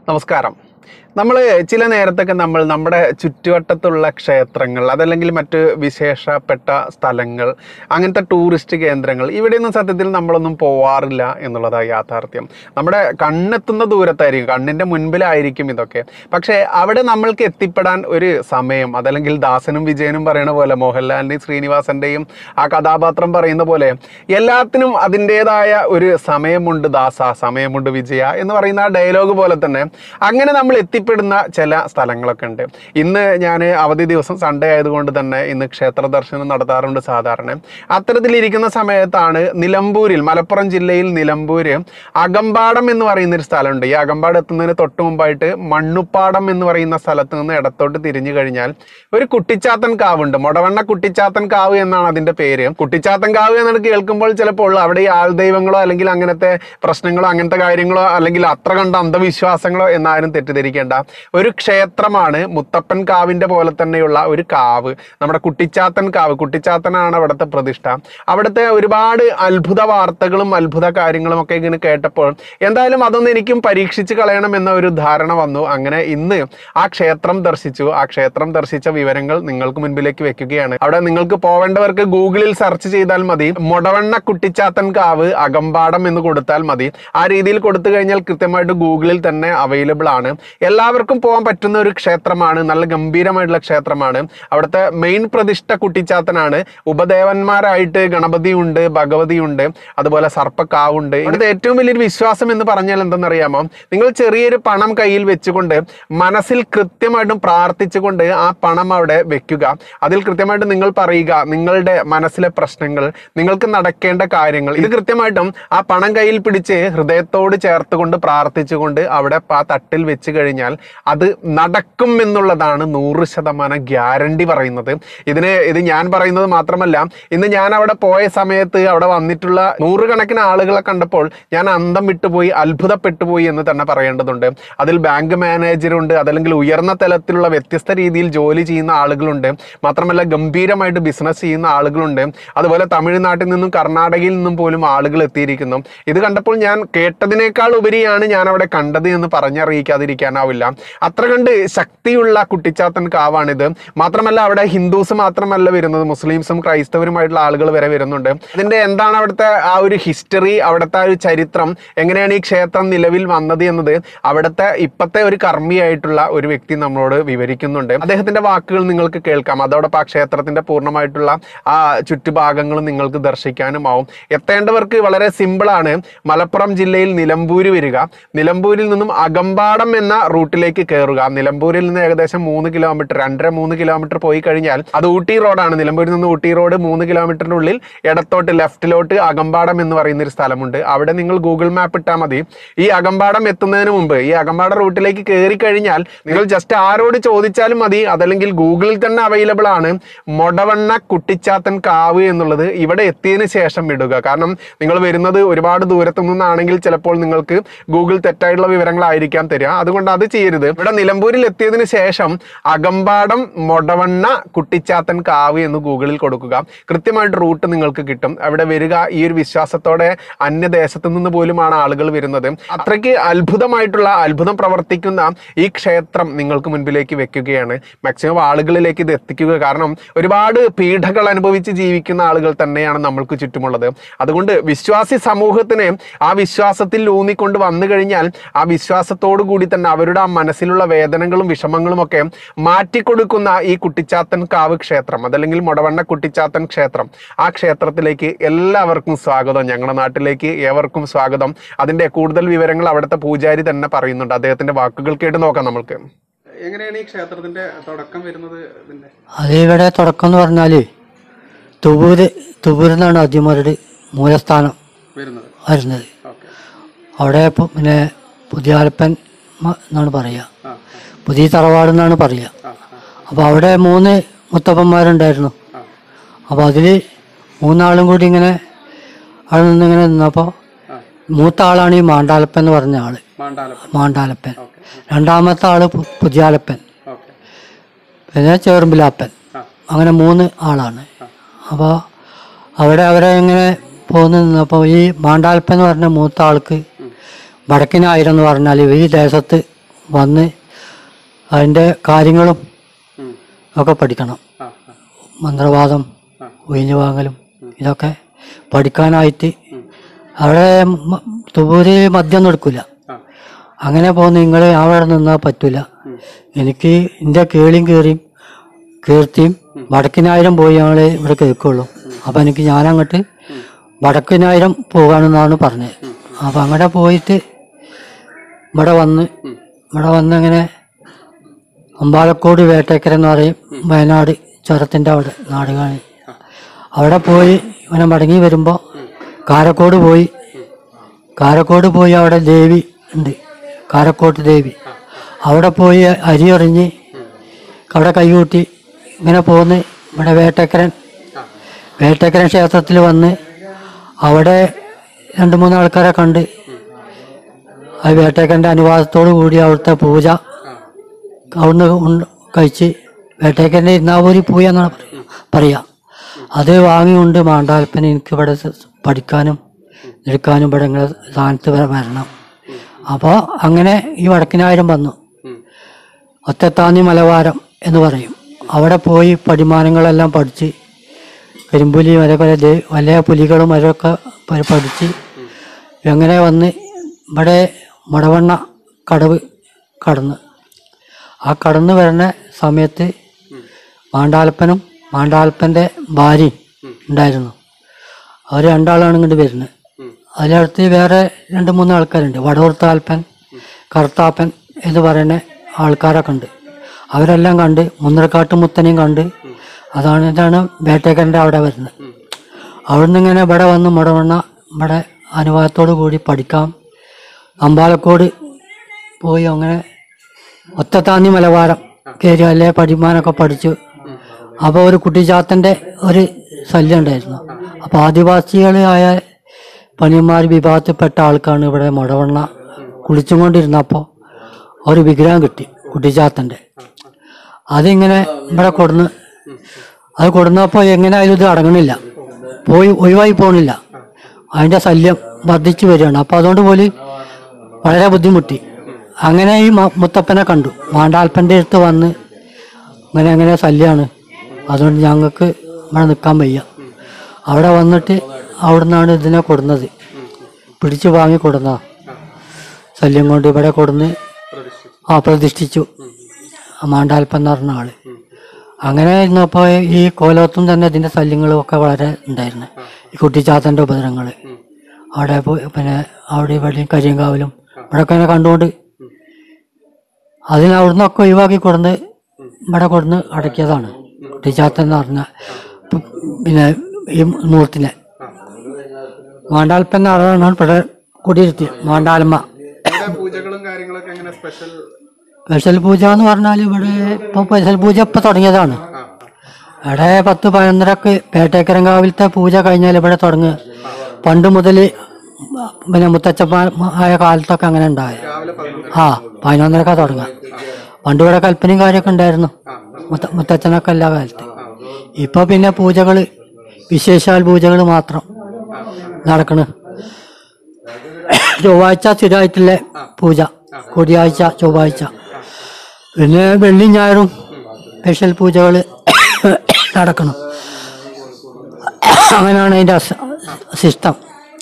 നമസ്കാരം നമ്മൾ ചില നേരത്തൊക്കെ നമ്മൾ നമ്മുടെ ചുറ്റുവട്ടത്തുള്ള ക്ഷേത്രങ്ങൾ അതല്ലെങ്കിൽ മറ്റ് വിശേഷപ്പെട്ട സ്ഥലങ്ങൾ അങ്ങനത്തെ ടൂറിസ്റ്റ് കേന്ദ്രങ്ങൾ ഇവിടെയൊന്നും സത്യത്തിൽ നമ്മളൊന്നും പോവാറില്ല എന്നുള്ളതാണ് യാഥാർത്ഥ്യം നമ്മുടെ കണ്ണെത്തുന്ന ദൂരത്തായിരിക്കും കണ്ണിൻ്റെ മുൻപിലായിരിക്കും ഇതൊക്കെ പക്ഷേ അവിടെ നമ്മൾക്ക് എത്തിപ്പെടാൻ ഒരു സമയം അതല്ലെങ്കിൽ ദാസനും വിജയനും പറയുന്ന പോലെ മോഹൻലാലിൻ്റെയും ശ്രീനിവാസൻ്റെയും ആ കഥാപാത്രം പറയുന്ന പോലെ എല്ലാത്തിനും അതിൻ്റേതായ ഒരു സമയമുണ്ട് ദാസ സമയമുണ്ട് വിജയ എന്ന് പറയുന്ന ആ ഡയലോഗ് പോലെ തന്നെ അങ്ങനെ നമ്മൾ എത്തിപ്പെടുന്ന ചില സ്ഥലങ്ങളൊക്കെ ഉണ്ട് ഇന്ന് ഞാൻ അവധി ദിവസം സൺഡേ ആയതുകൊണ്ട് തന്നെ ഇന്ന് ക്ഷേത്ര ദർശനം നടത്താറുണ്ട് സാധാരണ അത്തരത്തിലിരിക്കുന്ന സമയത്താണ് നിലമ്പൂരിൽ മലപ്പുറം ജില്ലയിൽ നിലമ്പൂര് അകമ്പാടം എന്ന് പറയുന്ന ഒരു സ്ഥലമുണ്ട് ഈ അകമ്പാട് എത്തുന്നതിന് തൊട്ട് മുമ്പായിട്ട് മണ്ണുപ്പാടം എന്ന് പറയുന്ന സ്ഥലത്ത് നിന്ന് ഇടത്തോട്ട് തിരിഞ്ഞു കഴിഞ്ഞാൽ ഒരു കുട്ടിച്ചാത്തൻ കാവുണ്ട് മൊടവണ്ണ കുട്ടിച്ചാത്തൻ കാവ് എന്നാണ് അതിന്റെ പേര് കുട്ടിച്ചാത്തൻ കാവ് എന്നാണ് കേൾക്കുമ്പോൾ ചിലപ്പോൾ അവിടെ ഈ ആൾദൈവങ്ങളോ അല്ലെങ്കിൽ അങ്ങനത്തെ പ്രശ്നങ്ങളോ അങ്ങനത്തെ കാര്യങ്ങളോ അല്ലെങ്കിൽ അത്ര കണ്ട അന്ധവിശ്വാസങ്ങളോ എന്നാരും തെറ്റിദ്ധരിക്കേണ്ട ഒരു ക്ഷേത്രമാണ് മുത്തപ്പൻ കാവിന്റെ പോലെ തന്നെയുള്ള ഒരു കാവ് നമ്മുടെ കുട്ടിച്ചാത്തൻ കാവ് കുട്ടിച്ചാത്തനാണ് അവിടുത്തെ പ്രതിഷ്ഠ അവിടുത്തെ ഒരുപാട് അത്ഭുത വാർത്തകളും അത്ഭുത കാര്യങ്ങളും ഒക്കെ ഇങ്ങനെ കേട്ടപ്പോൾ എന്തായാലും അതൊന്നും എനിക്കും പരീക്ഷിച്ച് കളയണം എന്ന ഒരു ധാരണ വന്നു അങ്ങനെ ഇന്ന് ആ ക്ഷേത്രം ദർശിച്ചു ആ ക്ഷേത്രം ദർശിച്ച വിവരങ്ങൾ നിങ്ങൾക്ക് മുൻപിലേക്ക് വെക്കുകയാണ് അവിടെ നിങ്ങൾക്ക് പോവേണ്ടവർക്ക് ഗൂഗിളിൽ സെർച്ച് ചെയ്താൽ മതി മൊടവണ്ണ കുട്ടിച്ചാത്തൻ കാവ് അകമ്പാടം എന്ന് കൊടുത്താൽ മതി ആ രീതിയിൽ കൊടുത്തു കഴിഞ്ഞാൽ കൃത്യമായിട്ട് ഗൂഗിളിൽ തന്നെ അവൈലബിൾ ആണ് എല്ലാവർക്കും പോകാൻ പറ്റുന്ന ഒരു ക്ഷേത്രമാണ് നല്ല ഗംഭീരമായിട്ടുള്ള ക്ഷേത്രമാണ് അവിടുത്തെ മെയിൻ പ്രതിഷ്ഠ കുട്ടിച്ചാത്തനാണ് ഉപദേവന്മാരായിട്ട് ഗണപതി ഉണ്ട് ഭഗവതി ഉണ്ട് അതുപോലെ സർപ്പക്കാവുണ്ട് ഇവിടുത്തെ ഏറ്റവും വലിയൊരു വിശ്വാസം എന്ന് പറഞ്ഞാൽ എന്തെന്നറിയാമോ നിങ്ങൾ ചെറിയൊരു പണം കയ്യിൽ വെച്ചുകൊണ്ട് മനസ്സിൽ കൃത്യമായിട്ടും പ്രാർത്ഥിച്ചുകൊണ്ട് ആ പണം അവിടെ വെക്കുക അതിൽ കൃത്യമായിട്ട് നിങ്ങൾ പറയുക നിങ്ങളുടെ മനസ്സിലെ പ്രശ്നങ്ങൾ നിങ്ങൾക്ക് നടക്കേണ്ട കാര്യങ്ങൾ ഇത് കൃത്യമായിട്ടും ആ പണം കയ്യിൽ പിടിച്ച് ഹൃദയത്തോട് ചേർത്തുകൊണ്ട് പ്രാർത്ഥിച്ചുകൊണ്ട് അവിടെ ആ തട്ടിൽ വെച്ച് കഴിഞ്ഞാൽ അത് നടക്കും എന്നുള്ളതാണ് നൂറ് ശതമാനം ഗ്യാരണ്ടി പറയുന്നത് ഇതിന് ഇത് ഞാൻ പറയുന്നത് മാത്രമല്ല ഇന്ന് ഞാൻ അവിടെ പോയ സമയത്ത് അവിടെ വന്നിട്ടുള്ള നൂറുകണക്കിന് ആളുകളെ കണ്ടപ്പോൾ ഞാൻ അന്തം വിട്ടുപോയി അത്ഭുതപ്പെട്ടു പോയി എന്ന് തന്നെ പറയേണ്ടതുണ്ട് അതിൽ ബാങ്ക് മാനേജറുണ്ട് അതല്ലെങ്കിൽ ഉയർന്ന തലത്തിലുള്ള വ്യത്യസ്ത രീതിയിൽ ജോലി ചെയ്യുന്ന ആളുകളുണ്ട് മാത്രമല്ല ഗംഭീരമായിട്ട് ബിസിനസ് ചെയ്യുന്ന ആളുകളുണ്ട് അതുപോലെ തമിഴ്നാട്ടിൽ നിന്നും കർണാടകയിൽ നിന്നും പോലും ആളുകൾ എത്തിയിരിക്കുന്നു ഇത് കണ്ടപ്പോൾ ഞാൻ കേട്ടതിനേക്കാൾ ഉപരിയാണ് ഞാൻ അവിടെ കണ്ടത് എന്ന് പറഞ്ഞറിയിക്കാതിരിക്കാനാവില്ല അത്ര കണ്ട് ശക്തിയുള്ള കുട്ടിച്ചാത്തൻ കാവാണിത് മാത്രമല്ല അവിടെ ഹിന്ദുസ് മാത്രമല്ല വരുന്നത് മുസ്ലിംസും ക്രൈസ്തവരുമായിട്ടുള്ള ആളുകൾ വരെ വരുന്നുണ്ട് അതിന്റെ എന്താണ് അവിടുത്തെ ആ ഒരു ഹിസ്റ്ററി അവിടുത്തെ ആ ഒരു ചരിത്രം എങ്ങനെയാണ് ഈ ക്ഷേത്രം നിലവിൽ വന്നത് എന്നത് അവിടുത്തെ ഇപ്പത്തെ ഒരു കർമ്മിയായിട്ടുള്ള ഒരു വ്യക്തി നമ്മളോട് വിവരിക്കുന്നുണ്ട് അദ്ദേഹത്തിന്റെ വാക്കുകൾ നിങ്ങൾക്ക് കേൾക്കാം അതോടൊപ്പം ആ ക്ഷേത്രത്തിന്റെ പൂർണ്ണമായിട്ടുള്ള ആ ചുറ്റുഭാഗങ്ങളും നിങ്ങൾക്ക് ദർശിക്കാനുമാവും എത്തേണ്ടവർക്ക് വളരെ സിമ്പിളാണ് മലപ്പുറം ജില്ലയിൽ നിലമ്പൂര് വരിക നിലമ്പൂരിൽ നിന്നും അകമ്പാടം എന്ന റൂട്ടിലേക്ക് കയറുക നിലമ്പൂരിൽ നിന്ന് ഏകദേശം മൂന്ന് കിലോമീറ്റർ രണ്ടര മൂന്ന് കിലോമീറ്റർ പോയി കഴിഞ്ഞാൽ അത് ഊട്ടി റോഡാണ് നിലമ്പൂരിൽ നിന്ന് ഊട്ടി റോഡ് മൂന്ന് കിലോമീറ്ററിന്റെ ഉള്ളിൽ ഇടത്തോട്ട് ലെഫ്റ്റിലോട്ട് അകമ്പാടം എന്ന് പറയുന്ന ഒരു സ്ഥലമുണ്ട് അവിടെ നിങ്ങൾ ഗൂഗിൾ മാപ്പ് ഇട്ടാൽ മതി ഈ അകമ്പാടം എത്തുന്നതിന് മുമ്പ് ഈ അകമ്പാടം റൂട്ടിലേക്ക് കയറി കഴിഞ്ഞാൽ നിങ്ങൾ ജസ്റ്റ് ആരോട് ചോദിച്ചാലും മതി അതല്ലെങ്കിൽ ഗൂഗിളിൽ തന്നെ അവൈലബിൾ ആണ് മൊടവണ്ണ കുട്ടിച്ചാത്തൻ കാവ് എന്നുള്ളത് ഇവിടെ എത്തിയതിന് ശേഷം ഇടുക കാരണം നിങ്ങൾ വരുന്നത് ഒരുപാട് ദൂരത്തു നിന്നാണെങ്കിൽ ചിലപ്പോൾ നിങ്ങൾക്ക് ഗൂഗിൾ തെറ്റായിട്ടുള്ള വിവരങ്ങളായിരിക്കാം തരിക അതുകൊണ്ട് അത് ചെയ്യരുത് ഇവിടെ നിലമ്പൂരിൽ എത്തിയതിന് ശേഷം അകമ്പാടം മൊടവണ്ണ കുട്ടിച്ചാത്തൻ കാവ് എന്ന് ഗൂഗിളിൽ കൊടുക്കുക കൃത്യമായിട്ട് റൂട്ട് നിങ്ങൾക്ക് കിട്ടും അവിടെ വരിക ഈ ഒരു വിശ്വാസത്തോടെ അന്യദേശത്തു നിന്ന് പോലുമാണ് ആളുകൾ വരുന്നത് അത്രയ്ക്ക് അത്ഭുതമായിട്ടുള്ള അത്ഭുതം പ്രവർത്തിക്കുന്ന ഈ ക്ഷേത്രം നിങ്ങൾക്ക് മുൻപിലേക്ക് വെക്കുകയാണ് മാക്സിമം ആളുകളിലേക്ക് ഇത് എത്തിക്കുക കാരണം ഒരുപാട് പീഡകൾ അനുഭവിച്ച് ജീവിക്കുന്ന ആളുകൾ തന്നെയാണ് നമ്മൾക്ക് ചുറ്റുമുള്ളത് അതുകൊണ്ട് വിശ്വാസി സമൂഹത്തിന് ആ വിശ്വാസത്തിൽ ഊന്നിക്കൊണ്ട് വന്നു കഴിഞ്ഞാൽ ആ വിശ്വാസത്തോടു കൂടി തന്നെ അവരുടെ ആ മനസ്സിലുള്ള വേദനകളും വിഷമങ്ങളും ഒക്കെ മാറ്റിക്കൊടുക്കുന്ന ഈ കുട്ടിച്ചാത്തൻ കാവ് ക്ഷേത്രം അതല്ലെങ്കിൽ മുടവണ്ണ കുട്ടിച്ചാത്തൻ ക്ഷേത്രം ആ ക്ഷേത്രത്തിലേക്ക് എല്ലാവർക്കും സ്വാഗതം ഞങ്ങളുടെ നാട്ടിലേക്ക് ഏവർക്കും സ്വാഗതം അതിന്റെ കൂടുതൽ വിവരങ്ങൾ അവിടുത്തെ പൂജാരി തന്നെ പറയുന്നുണ്ട് അദ്ദേഹത്തിന്റെ വാക്കുകൾ കേട്ട് നോക്കാം നമ്മൾക്ക് എങ്ങനെയാണ് ഈ ക്ഷേത്രത്തിന്റെ തുടക്കം വരുന്നത് ഇതിന്റെ അത് ഇവിടെ തുടക്കം എന്ന് പറഞ്ഞാല് തുവൂര് തുവൂരിൽ നിന്നാണ് അജിമാരുടെ മൂലസ്ഥാനം വരുന്നത് വരുന്നത് ഓക്കെ അവിടെ ഇപ്പൊ പിന്നെ പുതിയാലപ്പൻ മ- എന്നാണ് പറയുക ആ പുതിയ തറവാട് എന്നാണ് പറയുക ആ അപ്പോൾ അവിടെ മൂന്ന് മുത്തപ്പന്മാരുണ്ടായിരുന്നു ആ അപ്പോൾ അതിൽ മൂന്നാളും കൂടി ഇങ്ങനെ അവിടെ നിന്ന് ഇങ്ങനെ നിന്നപ്പോൾ ആ മൂത്ത ആളാണ് ഈ മാണ്ടാലപ്പൻ എന്ന് പറഞ്ഞ ആള് മാണ്ടാലപ്പൻ മാണ്ടാലപ്പൻ ഓക്കെ രണ്ടാമത്തെ ആള് പു- പുതിയാലപ്പൻ ഓക്കെ പിന്നെ ചേറുമ്പിലാപ്പൻ ആ അങ്ങനെ മൂന്ന് ആളാണ് അപ്പോൾ അവിടെ അവരെ ഇങ്ങനെ പോന്ന് നിന്നപ്പോൾ ഈ മാണ്ടാൽപ്പൻ എന്ന് പറഞ്ഞ മൂത്ത ആൾക്ക് വടക്കിനായിരം എന്ന് പറഞ്ഞാൽ ഈ ദേശത്ത് വന്ന് അതിൻ്റെ കാര്യങ്ങളും ഉം. ഒക്കെ പഠിക്കണം ആ, ആ, മന്ത്രവാദം ആ. ഒഴിഞ്ഞു വാങ്ങലും ഇതൊക്കെ പഠിക്കാനായിട്ട് ഉം. അവിടെ മ- തുവൂര് മദ്യം എടുക്കില്ല ആ, അങ്ങനെ പോകുന്ന നിങ്ങൾ അവിടെ നിന്നാൽ പറ്റില്ല ഉം. എനിക്ക് എൻ്റെ കേളിയും കീറിയും കീർത്തിയും വടക്കിനായിരം പോയി ഞങ്ങൾ ഇവിടെ കേൾക്കുള്ളൂ അപ്പം എനിക്ക് ഞാനങ്ങോട്ട് വടക്കിനായിരം പോകാനെന്നാണ് പറഞ്ഞത് അപ്പം അങ്ങോട്ട് പോയിട്ട് ഇവിടെ വന്ന് ഉം. ഇവിടെ വന്ന് അങ്ങനെ അമ്പാലക്കോട് വേട്ടേക്കര എന്ന് പറയും വയനാട് ചുരത്തിൻ്റെ അവിടെ നാട് കാണി അവിടെ പോയി ഇങ്ങനെ മടങ്ങി വരുമ്പോൾ കാരക്കോട് പോയി കാരക്കോട് പോയി അവിടെ ദേവി ഉണ്ട് കാരക്കോട്ട് ദേവി അവിടെ പോയി അരി എറിഞ്ഞ് അവിടെ കൈകൂട്ടി ഇങ്ങനെ പോന്ന് ഇവിടെ വേട്ടക്കരൻ ആ, വേട്ടക്കരൻ ക്ഷേത്രത്തിൽ വന്ന് അവിടെ രണ്ട് മൂന്ന് ആൾക്കാരെ കണ്ട് ആ വേട്ടക്കരൻ്റെ അനുവാദത്തോടു കൂടി അവിടുത്തെ പൂജ ആ, അവിടുന്ന് ഉണ്ട് കഴിച്ച് വേട്ടക്കരൻ്റെ ഇരുന്നാവൂരി പൂയ എന്നാണ് പറയുക പറയുക അത് വാങ്ങിയുണ്ട് മാണ്ടാൽപ്പൻ എനിക്ക് ഇവിടെ സ- പഠിക്കാനും എടുക്കാനും ഇവിടെ നിങ്ങളെ സ്ഥാനത്ത് വരെ വരണം അപ്പോൾ അങ്ങനെ ഈ വടക്കിനായിരം വന്നു ഉം. ഒറ്റത്താന്നി മലവാരം എന്ന് പറയും അവിടെ പോയി പഠിമാനങ്ങളെല്ലാം പഠിച്ച് കരിമ്പുലി അതേപോലെ ദേ- വലിയ പുലികളും അവരൊക്കെ പ- പഠിച്ച് എങ്ങനെ വന്ന് ഇവിടെ മടവണ്ണ കടവ് കടന്ന് ആ കടന്നു വരുന്ന സമയത്ത് മാണ്ടാൽപ്പനും മാണ്ടാൽപ്പൻ്റെ ഭാര്യയും ഉണ്ടായിരുന്നു അവർ രണ്ടാളാണ് ഇങ്ങോട്ട് വരുന്നത് ഉം. അതിലടുത്ത് വേറെ രണ്ട് മൂന്ന് ആൾക്കാരുണ്ട് വടവൂർത്താൽപ്പൻ കറുത്താപ്പൻ എന്ന് പറയുന്ന ആൾക്കാരൊക്കെ ഉണ്ട് അവരെല്ലാം കണ്ട് മുന്നരക്കാട്ട് മുത്തനെയും കണ്ട് അതാണ് ഇതാണ് വേട്ടേക്കരൻ്റെ അവിടെ വരുന്നത് അവിടുന്ന് ഇങ്ങനെ ഇവിടെ വന്ന് മുടവണ്ണ ഇവിടെ അനുവാദത്തോടു കൂടി പഠിക്കാം അമ്പാലക്കോട് പോയി അങ്ങനെ ഒറ്റത്താന്നി മലവാരം കയറി അല്ലേ പഠിമാനൊക്കെ പഠിച്ചു അപ്പോൾ ഒരു കുട്ടിച്ചാത്തൻ്റെ ഒരു ശല്യം ഉണ്ടായിരുന്നു അപ്പോൾ ആദിവാസികളായ പണിയന്മാർ വിഭാഗത്തിൽപ്പെട്ട ആൾക്കാണ് ഇവിടെ മുടവണ്ണ കുളിച്ചും കൊണ്ടിരുന്നപ്പോൾ ഒരു വിഗ്രഹം കിട്ടി കുട്ടിച്ചാത്തൻ്റെ അതിങ്ങനെ ഇവിടെ കൊടുന്ന് അത് കൊടുന്നപ്പോൾ എങ്ങനെയായാലും ഇത് അടങ്ങണില്ല പോയി ഒഴിവായി പോകണില്ല അതിൻ്റെ ശല്യം വർദ്ധിച്ചു വരികയാണ് അപ്പോൾ അതുകൊണ്ട് പോലും വളരെ ബുദ്ധിമുട്ടി അങ്ങനെ ഈ മ- മുത്തപ്പനെ കണ്ടു മാണ്ടാൽപ്പൻ്റെ അടുത്ത് വന്ന് അങ്ങനെ അങ്ങനെ ശല്യമാണ് അതുകൊണ്ട് ഞങ്ങൾക്ക് ഇവിടെ നിൽക്കാൻ വയ്യ അവിടെ വന്നിട്ട് അവിടെ നിന്നാണ് ഇതിനെ കൊടുന്നത് പിടിച്ചു വാങ്ങി കൊടുന്ന ശല്യം കൊണ്ട് ഇവിടെ കൊടുന്ന് പ്രതിഷ്ഠിച്ചു ആ പ്രതിഷ്ഠിച്ചു ആ മാണ്ടാൽപ്പൻ എന്ന് പറഞ്ഞ ആള് അങ്ങനെ ഇരുന്നപ്പോൾ ഈ കോലോത്തും തന്നെ ഇതിൻ്റെ ശല്യങ്ങളും ഒക്കെ വളരെ ഉണ്ടായിരുന്നു ഈ കുട്ടിച്ചാത്തൻ്റെ ഉപദ്രവങ്ങൾ അവിടെ പോയി പിന്നെ അവിടെ ഇവിടെയും കരിയങ്കാവിലും ഇവിടെയൊക്കെ ഇങ്ങനെ കണ്ടുകൊണ്ട് അതിന് അവിടുന്ന് ഒക്കെ ഒഴിവാക്കി കൊടുന്ന് ഇവിടെ കൊടുന്ന് അടക്കിയതാണ് കുട്ടിച്ചാത്തൻ എന്ന് പറഞ്ഞ പ്- പിന്നെ ഈ മൂർത്തിനെ മാണ്ടാൽപ്പൻ എന്ന് പറഞ്ഞാണ് ഇവിടെ കുടിയിരുത്തി മാണ്ടാലമ്മ ഇവിടെ പൂജകളും കാര്യങ്ങളൊക്കെ എങ്ങനെ സ്പെഷ്യൽ സ്പെഷ്യൽ പൂജ എന്ന് പറഞ്ഞാൽ ഇവിടെ ഇപ്പോൾ സ്പെഷ്യൽ പൂജ ഇപ്പം തുടങ്ങിയതാണ് ആ ഇവിടെ പത്ത് പതിനൊന്നരക്ക് പേട്ടേക്കരങ്കാവിലത്തെ പൂജ കഴിഞ്ഞാൽ ഇവിടെ തുടങ്ങുക പണ്ട് മുതൽ പിന്നെ മുത്തച്ഛമായ കാലത്തൊക്കെ അങ്ങനെ ഉണ്ടായ രാവിലെ പതിനൊന്നര ആ പതിനൊന്നരക്ക തുടങ്ങുക പണ്ട് ഇവിടെ കൽപ്പനയും കാര്യമൊക്കെ ഉണ്ടായിരുന്നു ആ മുത്ത മുത്തച്ഛനൊക്കെ എല്ലാ കാലത്ത് ഇപ്പോൾ പിന്നെ പൂജകൾ വിശേഷാൽ പൂജകൾ മാത്രം നടക്കണ് ചൊവ്വാഴ്ച സ്ഥിരമായിട്ടുള്ള പൂജ കൊടിയാഴ്ച ചൊവ്വാഴ്ച പിന്നെ വെള്ളി ഞായറും സ്പെഷ്യൽ പൂജകൾ നടക്കണം അങ്ങനെയാണ് അതിൻ്റെ സിസ്റ്റം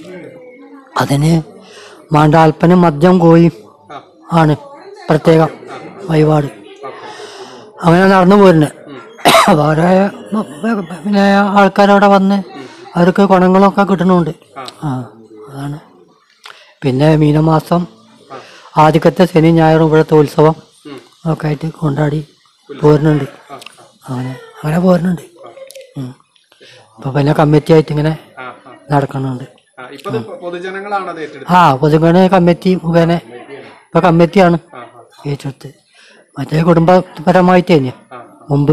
അതിന് മാണ്ടാൽപ്പനും മദ്യം കോയും ആണ് പ്രത്യേകം വഴിപാട് അങ്ങനെ നടന്നു പോരുന്നത് അപ്പോൾ അവരെ പിന്നെ ആൾക്കാരവിടെ വന്ന് അവർക്ക് ഗുണങ്ങളൊക്കെ കിട്ടുന്നുണ്ട് ആ അതാണ് പിന്നെ മീനമാസം ആദ്യത്തെ ശനി ഞായറും ഇവിടുത്തെ ഉത്സവം ഒക്കെ ആയിട്ട് കൊണ്ടാടി പോരുന്നുണ്ട് അങ്ങനെ അങ്ങനെ പോരുന്നുണ്ട് ഉം. ഇപ്പൊ പിന്നെ കമ്മിറ്റി ആയിട്ട് ഇങ്ങനെ ആ ആ നടക്കുന്നുണ്ട് ആ ഇപ്പൊ ഇത് പൊതുജനങ്ങളാണ് അത് ഏറ്റെടുത്തത് ആ പൊതുഗണ കമ്മിറ്റി മുഖേന ഇപ്പൊ കമ്മിറ്റിയാണ് ആ ഏറ്റെടുത്ത് മറ്റേ കുടുംബപരമായിട്ട് തന്നെ ആ മുമ്പ്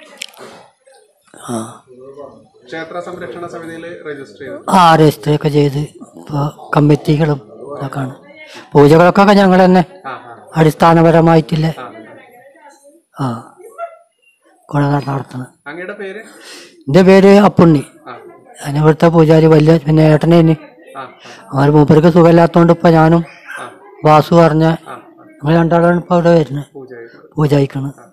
ആ ക്ഷേത്ര സംരക്ഷണ സമിതിയിൽ രജിസ്റ്റർ ചെയ്തു ആ രജിസ്റ്റർ ഒക്കെ ചെയ്ത് ഇപ്പോൾ കമ്മിറ്റികളും ഇതൊക്കെയാണ് പൂജകളൊക്കെ ഞങ്ങൾ തന്നെ ആ ആ അടിസ്ഥാനപരമായിട്ടില്ല ആ ആ കൊണ്ട് നടത്തണം അങ്ങയുടെ പേര് എൻ്റെ പേര് അപ്പുണ്ണി ആ ഞാൻ ഇവിടുത്തെ പൂജാരി വലിയ പിന്നെ ഏട്ടനെ ആ അവർ മൂപ്പർക്ക് സുഖമില്ലാത്തതുകൊണ്ട് ഇപ്പം ഞാനും ആ വാസു പറഞ്ഞ ആ ഞങ്ങൾ രണ്ടാളാണ് ഇപ്പോൾ അവിടെ വരുന്നത് പൂജ അയക്കണം